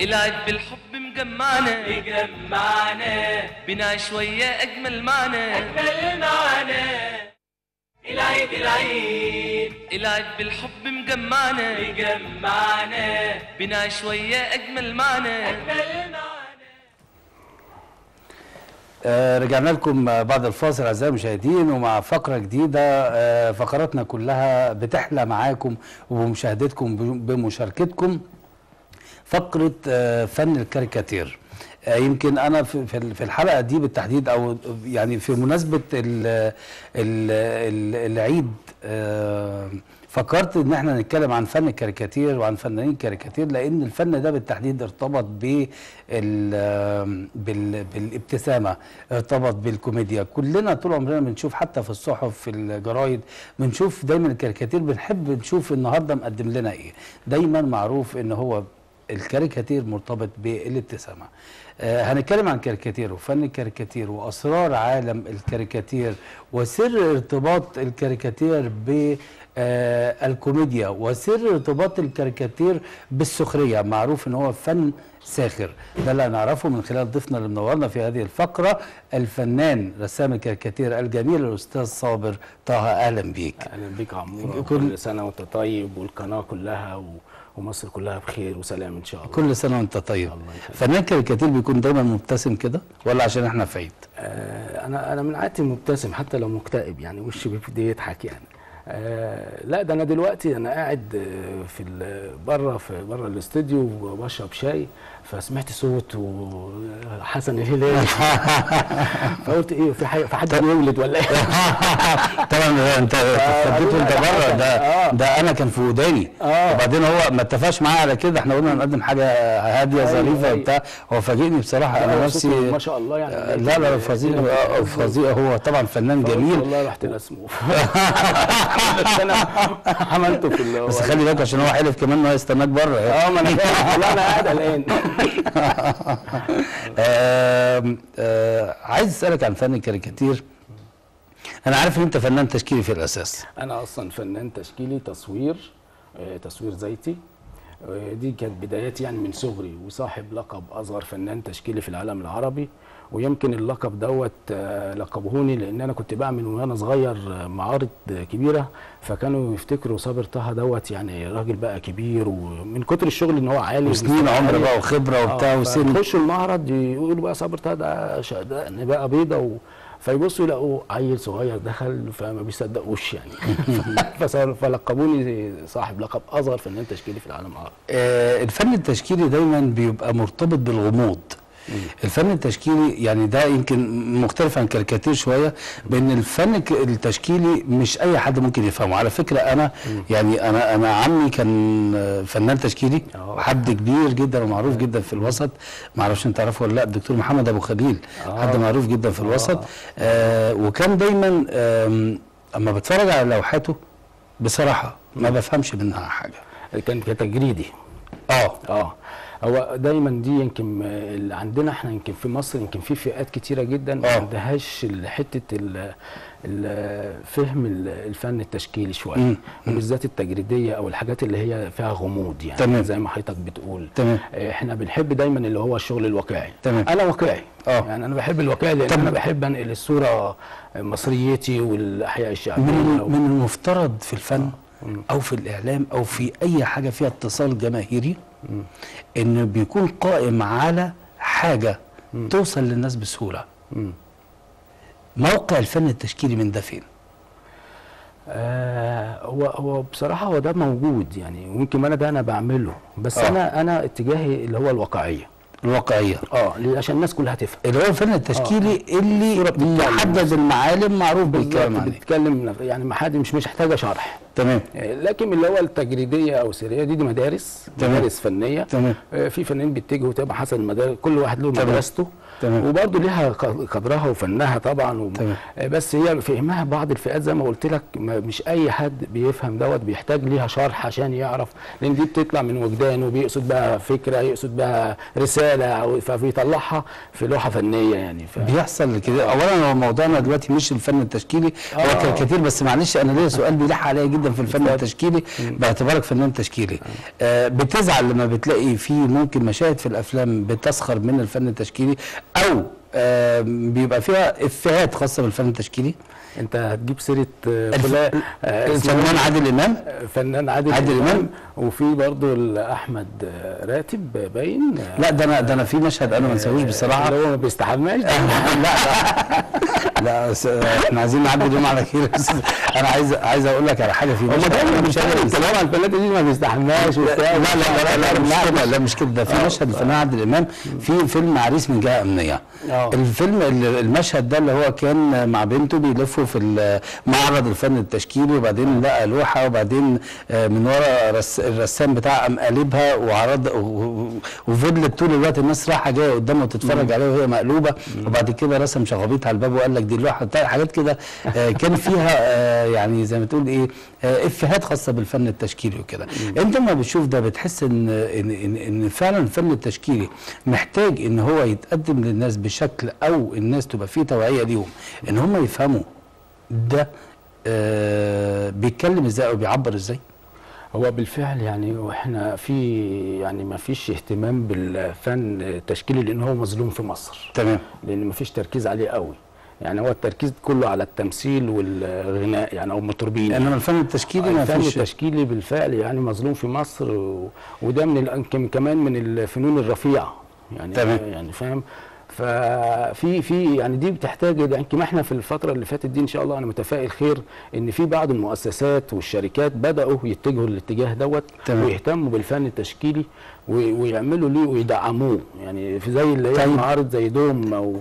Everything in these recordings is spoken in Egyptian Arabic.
العيد بالحب مجمعنا يجمعنا بنا شوية أجمل معنا أجمل معنا العيد العيد العيد بالحب مجمعنا يجمعنا بنا شوية أجمل معنا أجمل معنا آه، رجعنا لكم بعد الفاصل اعزائي المشاهدين ومع فقره جديده آه، فقراتنا كلها بتحلى معاكم وبمشاهدتكم ب- بمشاركتكم فقره آه، فن الكاريكاتير آه، يمكن انا في في ال- في الحلقه دي بالتحديد او يعني في مناسبه ال ال ال العيد آه، فكرت ان احنا نتكلم عن فن الكاريكاتير وعن فنانين الكاريكاتير لان الفن ده بالتحديد ارتبط بال بال بالابتسامه ارتبط بالكوميديا كلنا طول عمرنا بنشوف حتى في الصحف في الجرايد بنشوف دايما الكاريكاتير بنحب نشوف النهارده مقدم لنا ايه دايما معروف ان هو الكاريكاتير مرتبط بالابتسامه آه هنتكلم عن كاريكاتير وفن الكاريكاتير واسرار عالم الكاريكاتير وسر ارتباط الكاريكاتير ب آه الكوميديا وسر ارتباط الكاريكاتير بالسخريه معروف ان هو فن ساخر ده اللي هنعرفه من خلال ضيفنا اللي منورنا في هذه الفقره الفنان رسام الكاريكاتير الجميل الاستاذ صابر طه اهلا بيك اهلا بيك يا عمور كل- كل سنه وانت طيب والقناه كلها و... ومصر كلها بخير وسلام ان شاء الله كل سنه وانت طيب الله يخليك. فنان كاريكاتير بيكون دايما مبتسم كده ولا عشان احنا في عيد آه انا انا من عادتي مبتسم حتى لو مكتئب يعني وشي بيبتدي يضحك يعني آه لا ده انا دلوقتي انا قاعد آه، في ال- بره في بره الاستوديو وبشرب شاي فسمعت صوت وحسن الهلالي فقلت ايه في حاجه في حد بيولد ولا ايه طبعا انت اتخبيت وانت بره ده آه. ده انا كان في وداني آه. وبعدين هو ما اتفقش معايا على كده احنا قلنا نقدم حاجه هاديه أيوة، ظريفه أيوة. وبتاع هو فاجئني بصراحه انا لا، نفسي صوته ما شاء الله يعني آه، لا لا فظيع آه، فظيع هو طبعا فنان فقلت جميل والله رحت رسمه بس انا عملته في ال- بس خلي بالك عشان هو حلف كمان ان هو يستناك بره اه ما انا فاهم والله انا قاعد الان آم، آه، عايز اسالك عن فن الكاريكاتير انا عارف ان انت فنان تشكيلي في الاساس انا اصلا فنان تشكيلي تصوير آه، تصوير زيتي آه، دي كانت بداياتي يعني من صغري وصاحب لقب اصغر فنان تشكيلي في العالم العربي ويمكن اللقب دوت آه، لقبهوني لان انا كنت بعمل وانا صغير آه، معارض آه، كبيره فكانوا يفتكروا صابر طه دوت يعني راجل بقى كبير ومن كتر الشغل ان هو عالي وسنين عمر عالي. بقى وخبره وبتاع آه، وسن فيخشوا المعرض يقولوا بقى صابر طه ده ش- ده إن بقى بيضه و... فيبصوا يلاقوا عيل صغير دخل فما بيصدقوش يعني فصار- فلقبوني صاحب لقب اصغر فنان تشكيلي في العالم العربي آه، الفن التشكيلي دايما بيبقى مرتبط بالغموض الفن التشكيلي يعني ده يمكن مختلف عن الكاريكاتير شويه بان الفن الك- التشكيلي مش اي حد ممكن يفهمه على فكره انا يعني انا انا عمي كان آه، فنان تشكيلي آه. حد كبير جدا ومعروف جدا في الوسط ما اعرفش انت تعرفه ولا لا الدكتور محمد ابو خليل آه. حد معروف جدا في الوسط آه وكان دايما آم، اما بتفرج على لوحاته بصراحه ما بفهمش منها حاجه كان كتجريدي اه اه هو دايما دي يمكن آه، اللي عندنا احنا يمكن في مصر يمكن في فئات كتيره جدا ما آه. عندهاش ال- حته ال- ال- فهم ال- الفن التشكيلي شويه مم. وبالذات التجريديه او الحاجات اللي هي فيها غموض يعني تمام. زي ما حضرتك بتقول تمام. آه، احنا بنحب دايما اللي هو الشغل الواقعي تمام. انا واقعي آه. يعني انا بحب الواقعي لان طب- انا بحب انقل الصوره مصريتي والاحياء الشعبيه من و- من المفترض في الفن او في الاعلام او في اي حاجه فيها اتصال جماهيري ان بيكون قائم على حاجه توصل للناس بسهوله مم. موقع الفن التشكيلي من ده فين آه هو هو بصراحه هو ده موجود يعني ويمكن انا ده انا بعمله بس آه. انا انا اتجاهي اللي هو الواقعيه الواقعيه اه ليه؟ عشان الناس كلها تفهم اللي هو الفن التشكيلي اللي بتتكلم. محدد المعالم معروف بالكلام بالظبط عليه بتتكلم يعني ما حد مش مش محتاجه شرح تمام آه، لكن اللي هو التجريديه او السريه دي دي مدارس تمام. مدارس فنيه تمام. آه، في فنانين بيتجهوا تبقى حسب المدارس كل واحد له تمام. مدرسته تمام. وبرضه ليها ق- قدرها وفنها طبعا و... تمام. آه، بس هي فهمها بعض الفئات زي ما قلت لك ما- مش اي حد بيفهم دوت بيحتاج ليها شرح عشان يعرف لان دي بتطلع من وجدانه بيقصد بها فكره يقصد بها رساله أو- فبيطلعها في لوحه فنيه يعني ف... بيحصل كده اولا هو موضوعنا دلوقتي مش الفن التشكيلي هو آه. كاريكاتير بس معلش انا ليا سؤال بيلح عليا جدا جدا في الفن التشكيلي باعتبارك فنان تشكيلي آه بتزعل لما بتلاقي في ممكن مشاهد في الافلام بتسخر من الفن التشكيلي او آه بيبقى فيها افيهات خاصه بالفن التشكيلي انت هتجيب سيره آه، الف- فلان آه، اسمه الفنان عادل امام فنان عادل, عادل إمام. وفي برضه احمد آه، راتب باين آه، لا ده انا ده انا في مشهد انا ما انساهوش بصراحه اللي هو ما بيستحماش ده. لا لا لا بس احنا عايزين نعدي اليوم على خير بس انا عايز عايز اقول لك على حاجه في هم مشهد دايما أنا مش قادر عارف أنساه. طالما البنات دي ما بيستحماش لا وبتاع لا لا لا, لا مش كده لا مش كده ده في مشهد الفنان عادل امام في فيلم عريس من جهه امنيه آه. الفيلم ال- المشهد ده اللي هو كان مع بنته بيلفوا في ال- معرض الفن التشكيلي وبعدين لقى لوحه وبعدين آه، من ورا رس الرسام بتاعها قام قالبها وعرض و- و- وفضلت طول الوقت الناس رايحه جايه قدامه تتفرج عليها وهي مقلوبه وبعد كده رسم شغبيط على الباب وقال لك دي اللوحه بتاع حاجات كده آه، كان فيها آه، يعني زي ما تقول ايه آه، افيهات خاصه بالفن التشكيلي وكده انت لما بتشوف ده بتحس ان ان ان, إن فعلا الفن التشكيلي محتاج ان هو يتقدم للناس بشكل او الناس تبقى فيه توعيه ليهم ان هم يفهموا ده آه بيتكلم ازاي او بيعبر ازاي هو بالفعل يعني واحنا في يعني ما فيش اهتمام بالفن التشكيلي لان هو مظلوم في مصر تمام لان ما فيش تركيز عليه قوي يعني هو التركيز كله على التمثيل والغناء يعني او المطربين انما الفن التشكيلي ما الفن فيش التشكيلي بالفعل يعني مظلوم في مصر و... وده من ال... يمكن كمان من الفنون الرفيعه يعني تمام. يعني فاهم ففي في يعني دي بتحتاج يمكن احنا في الفتره اللي فاتت دي ان شاء الله انا متفائل خير ان في بعض المؤسسات والشركات بداوا يتجهوا للاتجاه دوت تمام. ويهتموا بالفن التشكيلي و... ويعملوا ليه ويدعموه يعني في زي اللي هي طيب. معارض زي دوم او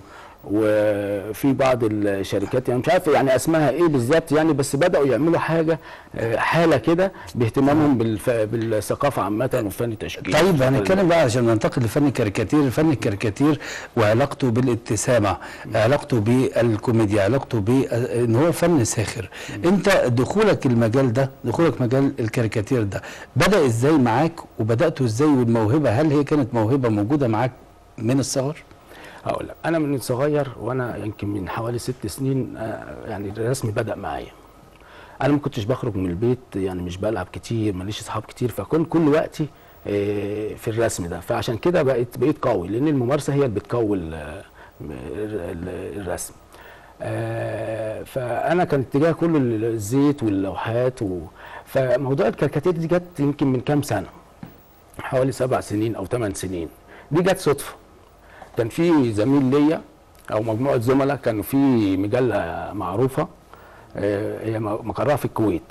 وفي بعض الشركات يعني مش عارف يعني اسمها ايه بالظبط يعني بس بداوا يعملوا حاجه آه، حاله كده باهتمامهم بالف... بالثقافه عامه والفن التشكيلي طيب هنتكلم بقى عشان ننتقل لفن الكاريكاتير فن الكاريكاتير وعلاقته بالابتسامه علاقته بالكوميديا علاقته بان هو فن ساخر انت دخولك المجال ده دخولك مجال الكاريكاتير ده بدا ازاي معاك وبداته ازاي والموهبه هل هي كانت موهبه موجوده معاك من الصغر هقول لك انا من صغير وانا يمكن من حوالي ست سنين آه، يعني الرسم بدا معايا انا ما كنتش بخرج من البيت يعني مش بلعب كتير ماليش اصحاب كتير فكنت كل وقتي آه، في الرسم ده فعشان كده بقيت بقيت قوي لان الممارسه هي اللي بتقوي ال- ال- ال- الرسم آه، فانا كان اتجاه كله الزيت واللوحات و... فموضوع الكاريكاتير دي جت يمكن من كام سنه حوالي سبع سنين او ثمان سنين دي جت صدفه كان في زميل ليا او مجموعه زملاء كانوا في مجله معروفه آه، هي مقرها في الكويت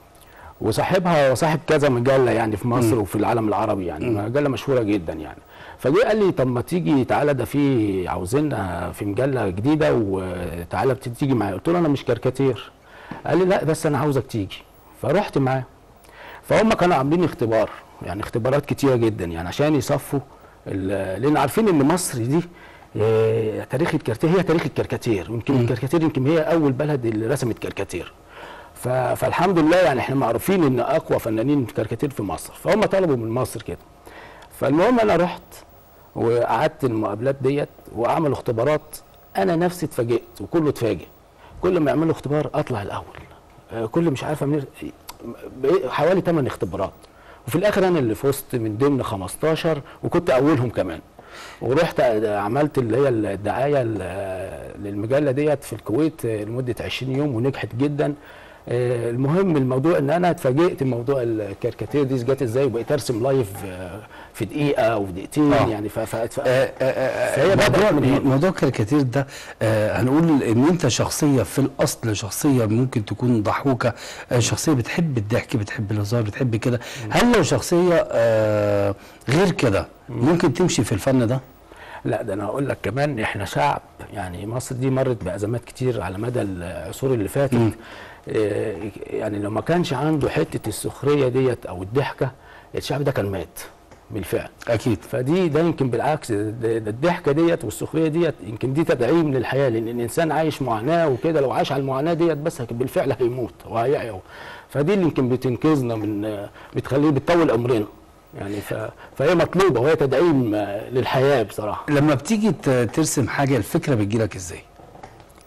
وصاحبها صاحب كذا مجله يعني في مصر وفي العالم العربي يعني مجله مشهوره جدا يعني فجه قال لي طب ما تيجي تعالى ده في عاوزيننا في مجله جديده وتعالى بت- تيجي معايا قلت له انا مش كاريكاتير قال لي لا بس انا عاوزك تيجي فرحت معاه فهم كانوا عاملين اختبار يعني اختبارات كتيره جدا يعني عشان يصفوا ال- لان عارفين ان مصر دي آه، تاريخ الكاريكاتير هي تاريخ الكاريكاتير يمكن الكاريكاتير يمكن هي اول بلد اللي رسمت كاريكاتير ف- فالحمد لله يعني احنا معروفين ان اقوى فنانين كاريكاتير في مصر فهم طلبوا من مصر كده فالمهم انا رحت وقعدت المقابلات ديت وعملوا اختبارات انا نفسي اتفاجئت وكله اتفاجئ كل ما يعملوا اختبار اطلع الاول آه، كل مش عارف منين بقيت حوالي 8 اختبارات وفي الاخر انا اللي فزت من ضمن 15 وكنت اولهم كمان ورحت عملت اللي هي الدعايه ل- للمجله ديت في الكويت آه، لمده 20 يوم ونجحت جدا آه، المهم الموضوع ان انا اتفاجئت بموضوع الكاريكاتير دي جت ازاي وبقيت ارسم لايف آه، في دقيقه او في دقيقتين آه. يعني ف... ف... ف... آه، آه، آه، فهي بدأت موضوع من هنا. موضوع الكاريكاتير ده آه، هنقول ان انت شخصيه في الاصل شخصيه ممكن تكون ضحوكه آه، شخصيه بتحب الضحك بتحب الهزار بتحب كده هل لو شخصيه آه، غير كده ممكن تمشي في الفن ده لا ده انا هقول لك كمان احنا شعب يعني مصر دي مرت بازمات كتير على مدى العصور اللي فاتت آه، يعني لو ما كانش عنده حته السخريه ديت او الضحكه الشعب ده كان مات بالفعل اكيد فدي ده يمكن بالعكس ده ده الضحكه ديت والسخريه ديت يمكن دي تدعيم للحياه لان الانسان عايش معاناه وكده لو عاش على المعاناه ديت بس هك- بالفعل هيموت وهيعيا فدي اللي يمكن بتنقذنا من بتخليه بتطول عمرنا يعني ف... فهي مطلوبه وهي تدعيم آه، للحياه بصراحه لما بتيجي ت- ترسم حاجه الفكره بتجيلك ازاي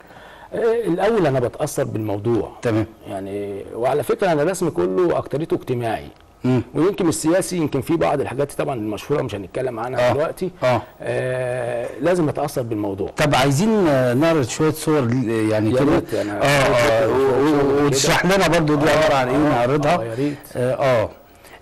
آه، الاول انا بتاثر بالموضوع تمام يعني وعلى فكره انا رسمي كله اكتريته اجتماعي مم. ويمكن السياسي يمكن في بعض الحاجات طبعا المشهوره مش هنتكلم عنها آه. دلوقتي آه. آه لازم اتاثر بالموضوع طب عايزين آه، نعرض شويه صور ل- يعني يا كده ريت أنا اه اه شوية- و- شوية و- كده. وتشرح لنا برضو دي عباره عن ايه آه، نعرضها آه، يا ريت. اه اه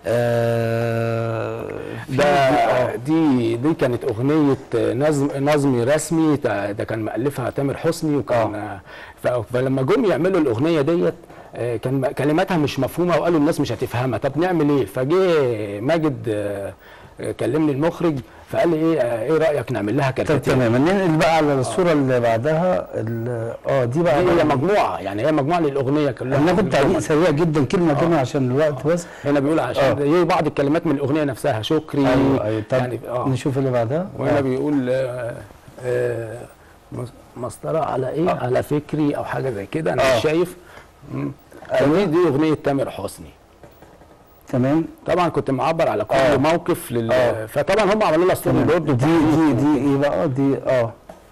آه، في- ده آه. دي دي كانت اغنيه نظم نظمي رسمي تا- ده كان مؤلفها تامر حسني وكان ف- فلما جم يعملوا الاغنيه ديت آه، كان م- كلماتها مش مفهومه وقالوا الناس مش هتفهمها طب نعمل ايه فجه ماجد آه، آه، كلمني المخرج فقال لي ايه آه، ايه رايك نعمل لها طب كاريكاتير تمام ننقل بقى على الصوره اللي بعدها ال- اه دي بقى هي مجموعه يعني هي مجموعه للاغنيه كلها هناخد تعليق سريع جدا كلمه كلمه عشان الوقت بس هنا بيقول عشان آه. هي بعض الكلمات من الاغنيه نفسها شكري ايوه ايوه طب يعني آه. نشوف اللي بعدها وهنا آه. بيقول آه، آه، مس- مسطره على ايه؟ آه. على فكري او حاجه زي كده انا آه. مش شايف مم. دي دي اغنيه تامر حسني تمام طبعا كنت معبر على كل آه. موقف لل آه. فطبعا هم عملوا لها ستوري تمام. بورد دي دي دي ايه بقى دي اه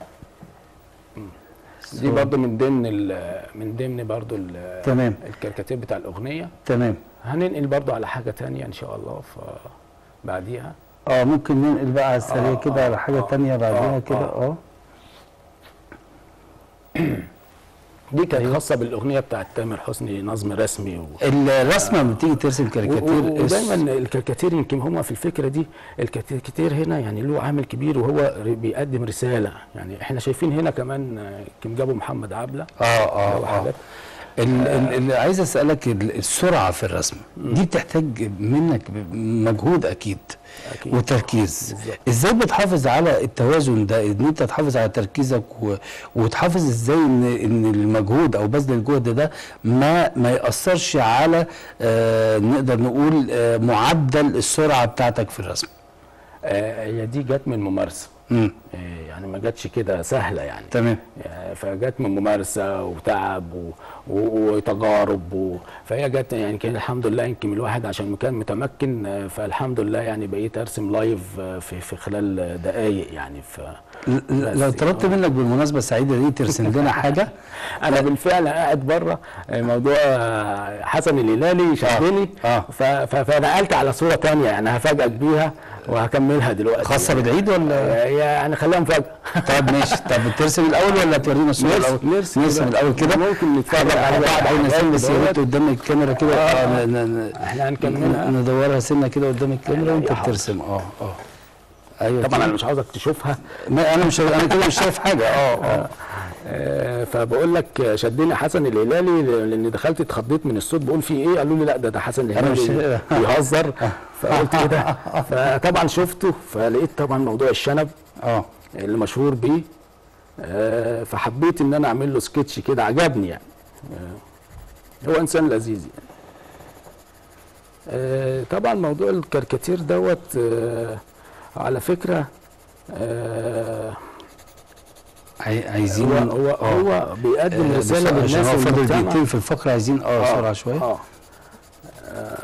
دي برضو من ضمن ال- من ضمن برضو ال- تمام الكاريكاتير بتاع الاغنيه تمام هننقل برضو على حاجه تانية ان شاء الله ف بعديها اه ممكن ننقل بقى على السريع آه، كده آه، على حاجه آه، تانية بعديها آه، كده آه. اه دي كانت خاصه بالاغنيه بتاعت تامر حسني نظم رسمي و... الرسمه لما بتيجي ترسم و- كاريكاتير و- ودايما الكاريكاتير يمكن هم في الفكره دي الكاريكاتير هنا يعني له عامل كبير وهو ر- بيقدم رساله يعني احنا شايفين هنا كمان آه، يمكن جابوا محمد عبله اه اه اه وحاجات. ال- ال- اللي عايز اسالك ال- السرعه في الرسم دي بتحتاج منك ب- مجهود اكيد أكيد. وتركيز بالظبط. ازاي بتحافظ على التوازن ده ان انت تحافظ على تركيزك و... وتحافظ ازاي ان ان المجهود او بذل الجهد ده ما ما ياثرش على آه نقدر نقول آه معدل السرعه بتاعتك في الرسم آه، هي دي جت من ممارسه امم آه، يعني ما جاتش كده سهله يعني تمام آه، فجت من ممارسه وتعب و... و... وتجارب و... فهي جت يعني كان الحمد لله يمكن الواحد عشان كان متمكن آه، فالحمد لله يعني بقيت ارسم لايف آه، في في خلال دقائق يعني ف ل- ل- لو طلبت منك بالمناسبه السعيده دي ترسم لنا حاجه انا بالفعل قاعد بره موضوع آه، حسن الهلالي شدني آه. ف- ف- فنقلت على صوره تانية يعني هفاجئك بيها وهكملها دلوقتي خاصه بالعيد ولا آه، يعني خليها مفاجاه طب ماشي طب ترسم الاول ولا تورينا الصوره نرسم- الاول نرسم نرسم بقى. الاول كده ممكن نتفرج على على بعض بعض عايز نسلم دوت. السيارات قدام الكاميرا كده آه. ن- ن- احنا هنكملها ن- ندورها سنه كده قدام الكاميرا وانت يا حاضر. بترسم اه اه ايوه طبعا كده. انا مش عاوزك تشوفها ما انا مش انا كده مش شايف حاجه اه اه آه، فبقول لك شدني حسن الهلالي لان دخلت اتخضيت من الصوت بقول في ايه قالوا لي لا ده ده حسن أنا مش- الهلالي بيهزر فقلت كده فطبعا شفته فلقيت طبعا موضوع الشنب اه اللي مشهور بيه آه، فحبيت ان انا اعمل له سكتش كده عجبني يعني آه، هو انسان لذيذ يعني آه، طبعا موضوع الكاريكاتير دوت آه، على فكره آه، عاي- عايزين هو هو, آه. هو بيقدم آه، رساله بس عشان للناس هو فاضل والمجتمع. دقيقتين في الفقره عايزين اه سرعه شويه اه آه،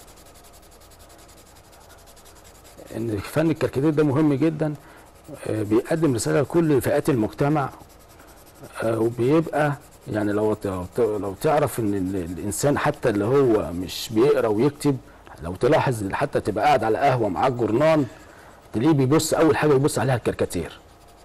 ان فن الكاريكاتير ده مهم جدا آه، بيقدم رساله لكل فئات المجتمع آه، وبيبقى يعني لو ت- لو تعرف ان ال- الانسان حتى اللي هو مش بيقرا ويكتب لو تلاحظ حتى تبقى قاعد على قهوه معاك جورنان تلاقيه بيبص اول حاجه بيبص عليها الكاريكاتير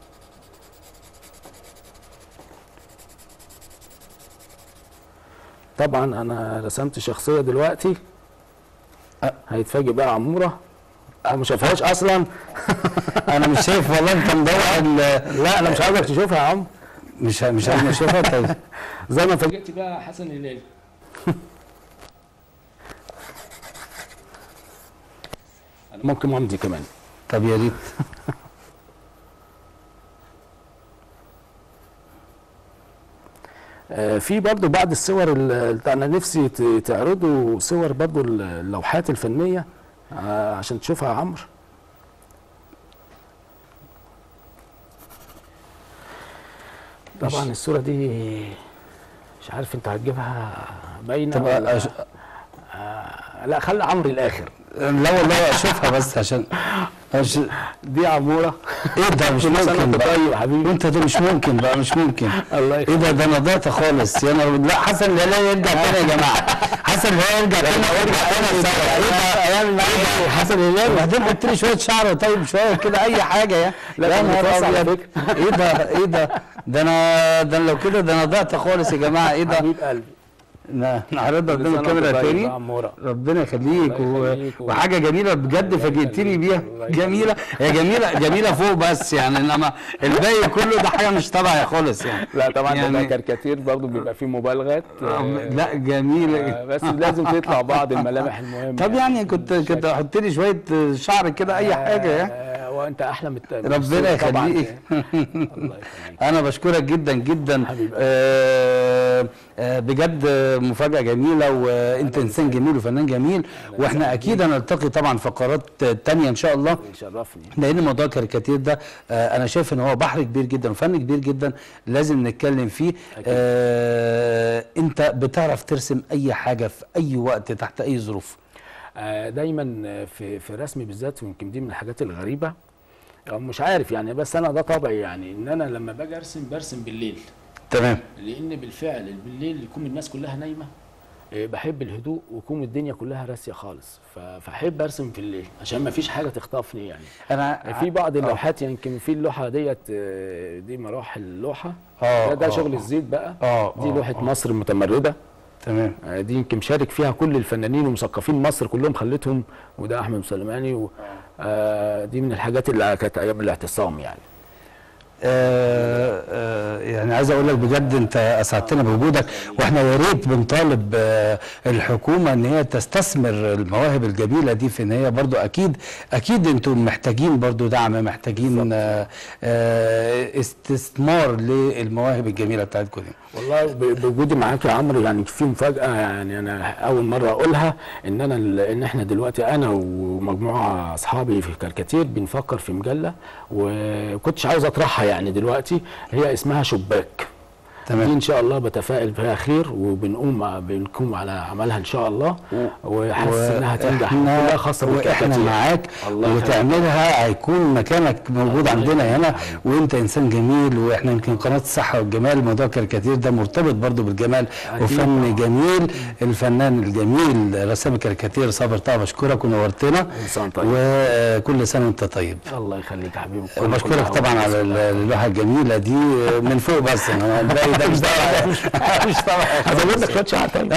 طبعا انا رسمت شخصيه دلوقتي أه. هيتفاجئ بقى عموره او ما شافهاش اصلا انا مش شايف والله انت مدور ال- لا انا مش عاوزك تشوفها يا عم مش مش عايز اشوفها طيب زي ما فاجئت بقى حسن هلال انا ممكن مامتي كمان طب يا ريت آه، في برضو بعض الصور اللي انا نفسي ت- تعرضوا صور برضو اللوحات الفنيه آه، عشان تشوفها يا عمرو طبعا الصوره دي مش عارف انت هتجيبها باينه طب ولا أش... آه لا خلي عمرو الاخر لا والله اشوفها بس عشان أش... دي عموره ايه ده مش كل سنة ممكن وأنت بقى طيب يا حبيبي. انت ده مش ممكن بقى مش ممكن الله ايه ده ده انا ضعت خالص يا انا لا حسن الهلال يرجع تاني يا جماعه حسن الهلال يرجع تاني يرجع تاني سوا ايه ده ايام حسن الهلال وبعدين حط لي شويه شعر طيب شويه كده اي حاجه يا لا، يا ده نهار متوسع على أبيض. فكرة. ايه ده ايه ده ده انا ده أنا لو كده ده انا ضعت خالص يا جماعه ايه ده حبيب قلبي ن- نعرضها كل قدام سنة الكاميرا وأنت طيب تاني يا عمورة. ربنا يخليك الله و... يخليك و- وحاجه جميله بجد الله فاجئتني يخليك. بيها الله يخليك. جميله هي جميله جميله فوق بس يعني انما الباقي كله ده حاجه مش تبعي خالص يعني لا طبعا يعني ده يعني- كاريكاتير برضه بيبقى فيه مبالغات آه، لا جميله آه، بس لازم تطلع بعض الملامح المهمه طب يعني كنت كنت احط لي شويه شعر كده اي حاجه يعني آه، وانت احلى من الت- من ربنا الصورة طبعاً. يخليك الله يخليك انا بشكرك جدا جدا حبيب قلبي. آه آه بجد مفاجاه جميله وانت انسان جميل وفنان جميل واحنا اكيد هنلتقي طبعا فقرات تانية ان شاء الله يشرفني لان موضوع الكاريكاتير ده آه انا شايف ان هو بحر كبير جدا وفن كبير جدا لازم نتكلم فيه آه انت بتعرف ترسم اي حاجه في اي وقت تحت اي ظروف آه، دايما آه، في في رسمي بالذات يمكن دي من الحاجات الغريبه أو مش عارف يعني بس انا ده طبعي يعني ان انا لما باجي ارسم برسم بالليل تمام لان بالفعل بالليل يكون الناس كلها نايمه آه، بحب الهدوء ويكون الدنيا كلها راسيه خالص ف- فاحب ارسم في الليل عشان ما فيش حاجه تخطفني يعني انا في بعض آه. اللوحات يمكن في اللوحه ديت آه، دي مراحل اللوحه آه، ده, ده آه، شغل آه. الزيت بقى آه، دي آه، لوحه آه. مصر المتمرده تمام آه، دي يمكن مشارك فيها كل الفنانين ومثقفين مصر كلهم خلتهم وده احمد سليماني و آه، دي من الحاجات اللي كانت ايام الاعتصام يعني آه آه يعني عايز اقول لك بجد انت اسعدتنا بوجودك واحنا يا ريت بنطالب آه الحكومه ان هي تستثمر المواهب الجميله دي في ان هي برضو اكيد اكيد انتم محتاجين برضو دعم محتاجين آه آه استثمار للمواهب الجميله بتاعتكم دي والله ب- بوجودي معاك يا عمرو يعني في مفاجاه يعني انا اول مره اقولها ان انا ال- ان احنا دلوقتي انا ومجموعه اصحابي في كاركاتير بنفكر في مجله وكنتش عاوز اطرحها يعني دلوقتي هي اسمها شباك دي تمام ان شاء الله بتفائل فيها خير وبنقوم بنقوم على عملها ان شاء الله وحاسس انها تنجح كلها خاصه واحنا بالكاريكاتير معاك الله يخليك. وتعملها هيكون مكانك موجود الله عندنا يخليك هنا يا حبيبي. وانت انسان جميل واحنا يمكن قناه الصحه والجمال موضوع الكاريكاتير ده مرتبط برضو بالجمال أكيد وفن طبعاً. جميل الفنان الجميل رسام الكاريكاتير صابر طه بشكرك ونورتنا كل سنة وأنت طيب. وكل سنه وانت طيب الله يخليك يا حبيبي وبشكرك طبعا على ال- اللوحه الجميله دي من فوق بس انما الباقي ده مش طبعا مش طبعا هزود لك شويه شعر تاني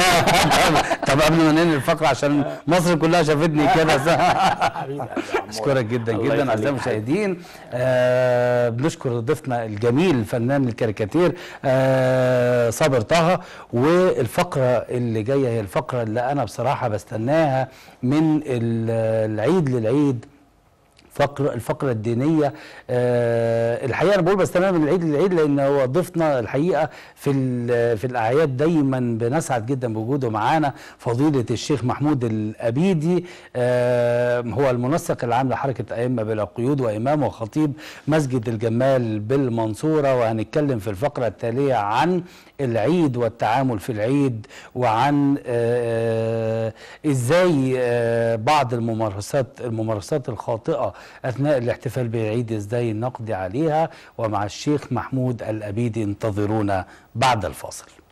طب قبل ما ننهي الفقره عشان مصر كلها شافتني كده حبيبي قلبي يا عمور. اشكرك جدا الله جدا يخليك اعزائي يا المشاهدين آه بنشكر ضيفنا الجميل فنان الكاريكاتير آه صابر طه والفقره اللي جايه هي الفقره اللي انا بصراحه بستناها من ال- العيد للعيد فقرة الفقرة الدينية آه الحقيقة أنا بقول بستناها من العيد للعيد لأن هو ضيفنا الحقيقة في ال- في الأعياد دايما بنسعد جدا بوجوده معانا فضيلة الشيخ محمود الأبيدي آه هو المنسق العام لحركة أئمة بلا قيود وإمام وخطيب مسجد الجمال بالمنصورة وهنتكلم في الفقرة التالية عن العيد والتعامل في العيد وعن آه ازاي آه بعض الممارسات الممارسات الخاطئه اثناء الاحتفال بالعيد ازاي نقضي عليها ومع الشيخ محمود الابيدي انتظرونا بعد الفاصل